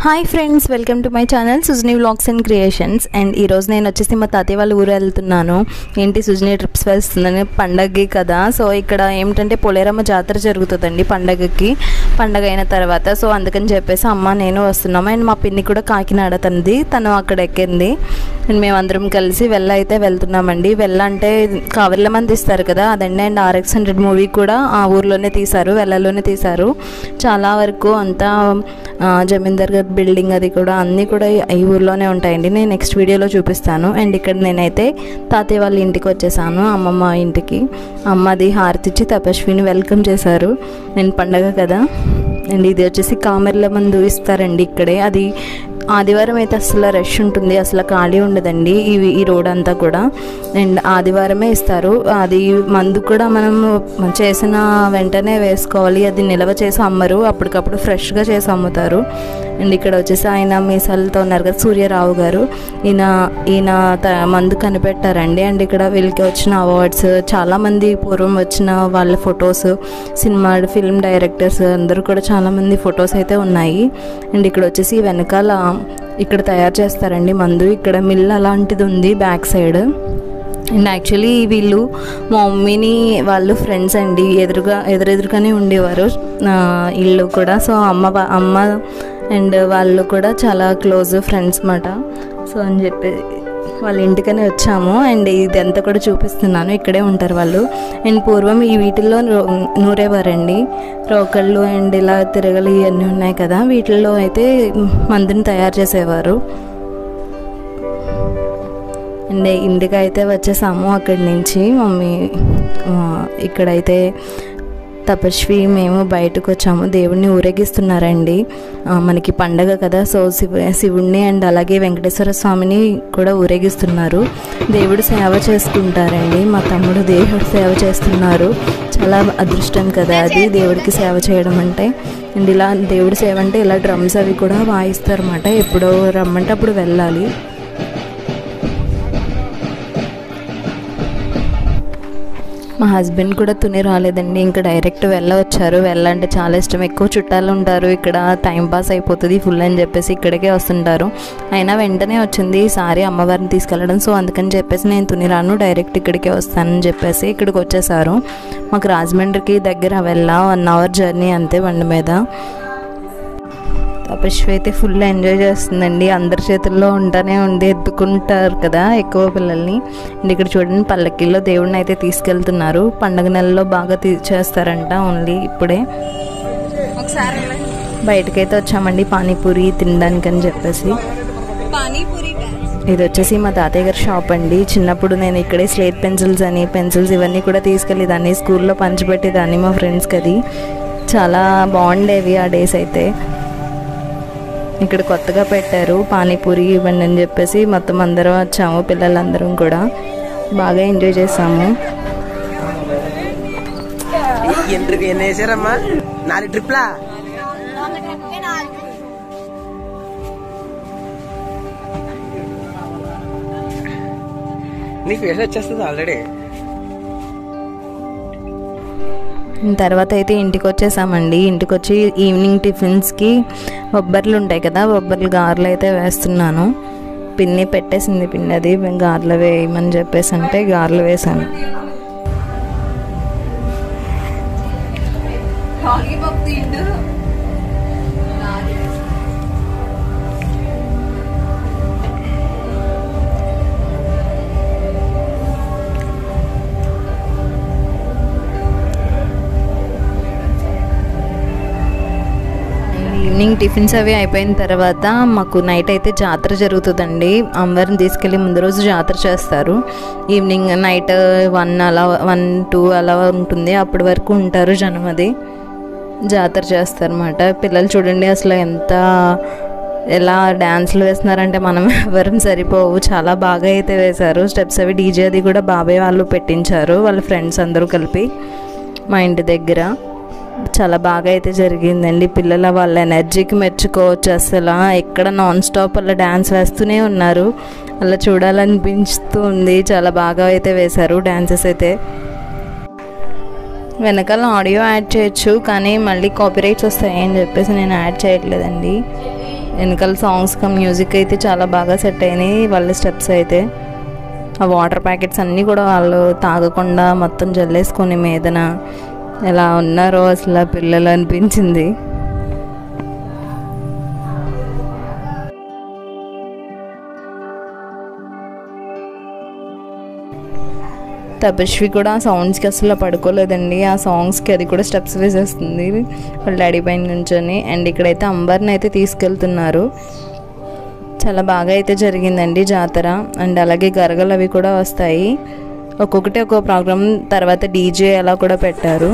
hi friends welcome to my channel Sujni vlogs and creations and ఈరోజు నేను వచ్చేసి మా తాతయ్య వాళ్ళ ఊరు వెళ్తున్నాను ఏంటి సుజ్ని ట్రిప్స్ వెళ్తుందని పండగకి కదా సో ఇక్కడ ఏమిటంటే పోలేరమ్మ జాతర జరుగుతుందండి పండగకి పండగ అయిన తర్వాత సో అందుకని చెప్పేసి అమ్మ నేను వస్తున్నాము అండ్ మా పిన్ని కూడా కాకినాడ తనది తను అక్కడ ఎక్కింది అండ్ మేమందరం కలిసి వెళ్ళ అయితే వెళ్తున్నామండి వెళ్ళ అంటే కావర్ల మంది ఇస్తారు కదా అదండి అండ్ ఆర్ఎక్స్ హండ్రెడ్ మూవీ కూడా ఆ ఊర్లోనే తీశారు వెళ్ళలోనే తీశారు చాలా వరకు అంతా ఆ, జమీందార్ గారి బిల్డింగ్ అది కూడా అన్నీ కూడా ఈ ఊర్లోనే ఉంటాయండి నేను నెక్స్ట్ వీడియోలో చూపిస్తాను అండ్ ఇక్కడ నేనైతే తాతయ్య వాళ్ళ ఇంటికి వచ్చేసాను అమ్మమ్మ ఇంటికి అమ్మది హారతి ఇచ్చి తపస్విని వెల్కమ్ చేశారు నేను పండగ కదా అండ్ ఇది వచ్చేసి కామెర్ల మందు ఇస్తారండి ఇక్కడే అది ఆదివారం అయితే అసలు రష్ ఉంటుంది అసలు ఖాళీ ఉండదండి ఇవి ఈ రోడ్ అంతా కూడా అండ్ ఆదివారమే ఇస్తారు అది మందు కూడా మనం చేసిన వెంటనే వేసుకోవాలి అది నిల్వ చేసి అమ్మరు అప్పటికప్పుడు ఫ్రెష్గా చేసి అమ్ముతారు అండ్ ఇక్కడ వచ్చేసి ఆయన మీసాలతో ఉన్నారు కదా సూర్యరావు గారు ఈయన ఈయన త- మందు కనిపెట్టారండి అండ్ ఇక్కడ వీళ్ళకి వచ్చిన అవార్డ్స్ చాలామంది పూర్వం వచ్చిన వాళ్ళ ఫొటోస్ సినిమా ఫిల్మ్ డైరెక్టర్స్ అందరూ కూడా చాలామంది ఫొటోస్ అయితే ఉన్నాయి అండ్ ఇక్కడ వచ్చేసి వెనకాల ఇక్కడ తయారు చేస్తారండి మందు ఇక్కడ మిల్ అలాంటిది ఉంది బ్యాక్ సైడ్ అండ్ యాక్చువల్లీ వీళ్ళు మా మమ్మీని వాళ్ళు ఫ్రెండ్స్ అండి ఎదురుగా ఎదురెదురుగానే ఉండేవారు ఆ, ఇల్లు కూడా సో అమ్మ వా- అమ్మ అండ్ వాళ్ళు కూడా చాలా క్లోజ్ ఫ్రెండ్స్ మాట సో అని చెప్పి వాళ్ళ ఇంటికనే వచ్చాము అండ్ ఇదంతా కూడా చూపిస్తున్నాను ఇక్కడే ఉంటారు వాళ్ళు అండ్ పూర్వం ఈ వీటిల్లో రో- నూరేవారండి రోకళ్ళు అండ్ ఇలా తిరగలు ఇవన్నీ ఉన్నాయి కదా వీటిల్లో అయితే మందుని తయారు చేసేవారు అండ్ ఇంటికి అయితే వచ్చేసాము అక్కడి నుంచి మమ్మీ ఆ, ఇక్కడైతే తపస్వి మేము బయటకు వచ్చాము దేవుడిని ఊరేగిస్తున్నారండి ఆ, మనకి పండగ కదా సో శివ శివుడిని అండ్ అలాగే వెంకటేశ్వర స్వామిని కూడా ఊరేగిస్తున్నారు దేవుడు సేవ చేసుకుంటారండి మా తమ్ముడు దేవుడు సేవ చేస్తున్నారు చాలా అదృష్టం కదా అది దేవుడికి సేవ చేయడం అంటే అండ్ ఇలా దేవుడి సేవ అంటే ఇలా డ్రమ్స్ అవి కూడా వాయిస్తారన్నమాట ఎప్పుడో రమ్మంటే అప్పుడు వెళ్ళాలి మా హస్బెండ్ కూడా తుని రాలేదండి ఇంకా డైరెక్ట్ వెళ్ళవచ్చారు వెళ్ళంటే చాలా ఇష్టం ఎక్కువ చుట్టాలు ఉంటారు ఇక్కడ టైం పాస్ అయిపోతుంది ఫుల్ అని చెప్పేసి ఇక్కడికే వస్తుంటారు అయినా వెంటనే వచ్చింది ఈసారి అమ్మవారిని తీసుకెళ్ళడం సో అందుకని చెప్పేసి నేను తుని రాను డైరెక్ట్ ఇక్కడికే వస్తానని చెప్పేసి ఇక్కడికి వచ్చేసారు మాకు రాజమండ్రికి దగ్గర వెళ్ళా వన్ అవర్ జర్నీ అంతే బండి మీద తపస్వి అయితే ఫుల్ ఎంజాయ్ చేస్తుందండి అందరి చేతుల్లో ఉంటానే ఉంది ఎత్తుకుంటారు కదా ఎక్కువ పిల్లల్ని అండ్ ఇక్కడ చూడండి పల్లకిల్లో దేవుడిని అయితే తీసుకెళ్తున్నారు పండగ నెలలో బాగా తీ చేస్తారంట ఓన్లీ ఇప్పుడే బయటకైతే వచ్చామండి పానీపూరి తినడానికి అని చెప్పేసి పానీపూరి ఇది వచ్చేసి మా తాతయ్య గారి షాప్ అండి చిన్నప్పుడు నేను ఇక్కడే స్లేట్ పెన్సిల్స్ అని పెన్సిల్స్ ఇవన్నీ కూడా తీసుకెళ్ళేదాన్ని స్కూల్లో పంచిపెట్టేదాన్ని మా ఫ్రెండ్స్కి అది చాలా బాగుండేవి ఆ డేస్ అయితే ఇక్కడ కొత్తగా పెట్టారు పానీపూరి ఇవ్వండి అని చెప్పేసి మొత్తం అందరం వచ్చాము పిల్లలందరం కూడా బాగా ఎంజాయ్ చేసాము ఎంట్రీకి ఎన్ని వేసారమ్మా నాలుగు ట్రిప్లా నీకు వేసి వచ్చేస్తుంది ఆల్రెడీ తర్వాత అయితే ఇంటికి వచ్చేసామండి ఇంటికి వచ్చి ఈవినింగ్ టిఫిన్స్కి బొబ్బర్లు ఉంటాయి కదా బొబ్బర్లు గారెలు అయితే వేస్తున్నాను పిన్ని పెట్టేసింది పిన్ని అది గారెలు వేయమని చెప్పేసి అంటే గారెలు వేసాను ఈవినింగ్ టిఫిన్స్ అవి అయిపోయిన తర్వాత మాకు నైట్ అయితే జాతర జరుగుతుందండి అమ్మవారిని తీసుకెళ్ళి ముందు రోజు జాతర చేస్తారు ఈవినింగ్ నైట్ వన్ అలా వన్ టూ అలా ఉంటుంది అప్పటి వరకు ఉంటారు జనం అది జాతర చేస్తారన్నమాట పిల్లలు చూడండి అసలు ఎంత ఎలా డ్యాన్స్లు వేస్తున్నారంటే మనం ఎవరం సరిపోవు చాలా బాగా అయితే వేశారు స్టెప్స్ అవి డీజే అది కూడా బాబాయ్ వాళ్ళు పెట్టించారు వాళ్ళ ఫ్రెండ్స్ అందరూ కలిపి మా ఇంటి దగ్గర చాలా బాగా అయితే జరిగిందండి పిల్లల వాళ్ళ ఎనర్జీకి మెచ్చుకోవచ్చు అసలు ఎక్కడ నాన్ స్టాప్ అలా డ్యాన్స్ వేస్తూనే ఉన్నారు అలా చూడాలనిపిస్తూ ఉంది చాలా బాగా అయితే వేశారు డ్యాన్సెస్ అయితే వెనకాల ఆడియో యాడ్ చేయొచ్చు కానీ మళ్ళీ కాపీరైట్స్ వస్తాయి అని చెప్పేసి నేను యాడ్ చేయట్లేదండి వెనకాల సాంగ్స్ కమ్ మ్యూజిక్ అయితే చాలా బాగా సెట్ అయినాయి వాళ్ళ స్టెప్స్ అయితే ఆ వాటర్ ప్యాకెట్స్ అన్నీ కూడా వాళ్ళు తాగకుండా మొత్తం జల్లేసుకొని మీదన ఎలా ఉన్నారో అసలు ఆ పిల్లలు అనిపించింది తపస్వి కూడా ఆ సౌండ్స్కి అసలు పడుకోలేదండి ఆ సాంగ్స్కి అది కూడా స్టెప్స్ వేసేస్తుంది వాళ్ళ డాడీ పైన నుంచొని అండ్ ఇక్కడైతే అంబర్ని అయితే తీసుకెళ్తున్నారు చాలా బాగా అయితే జరిగిందండి జాతర అండ్ అలాగే గరగలు అవి కూడా వస్తాయి ఒక్కొక్కటి ఒక్కో ప్రోగ్రామ్ తర్వాత డీజే అలా కూడా పెట్టారు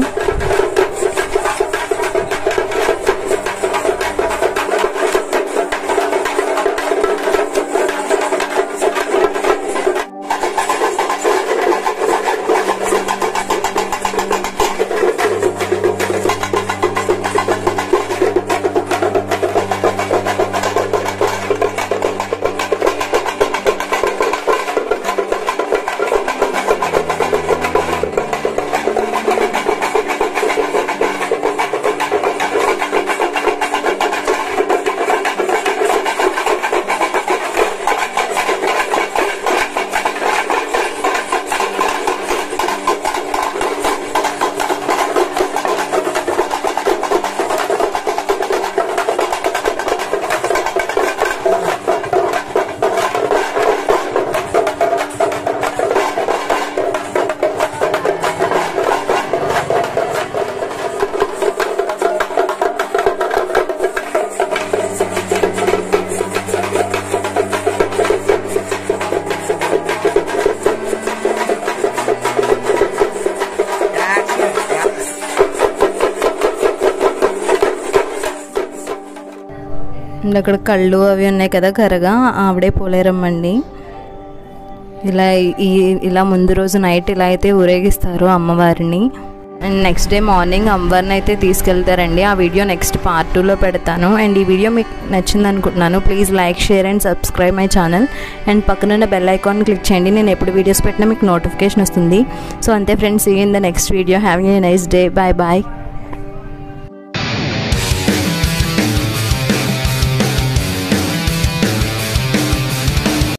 అండ్ అక్కడ కళ్ళు అవి ఉన్నాయి కదా కరగా ఆవిడే పోలేరమ్మండి ఇలా ఈ ఇలా ముందు రోజు నైట్ ఇలా అయితే ఊరేగిస్తారు అమ్మవారిని అండ్ నెక్స్ట్ డే మార్నింగ్ అమ్మవారిని అయితే తీసుకెళ్తారండి ఆ వీడియో నెక్స్ట్ పార్ట్ టూలో పెడతాను అండ్ ఈ వీడియో మీకు నచ్చింది అనుకుంటున్నాను please like share and subscribe my channel and పక్కనున్న బెల్ ఐకాన్ క్లిక్ చేయండి నేను ఎప్పుడు వీడియోస్ పెట్టినా మీకు నోటిఫికేషన్ వస్తుంది సో అంతే ఫ్రెండ్స్ ఈ in the next video having a nice day bye bye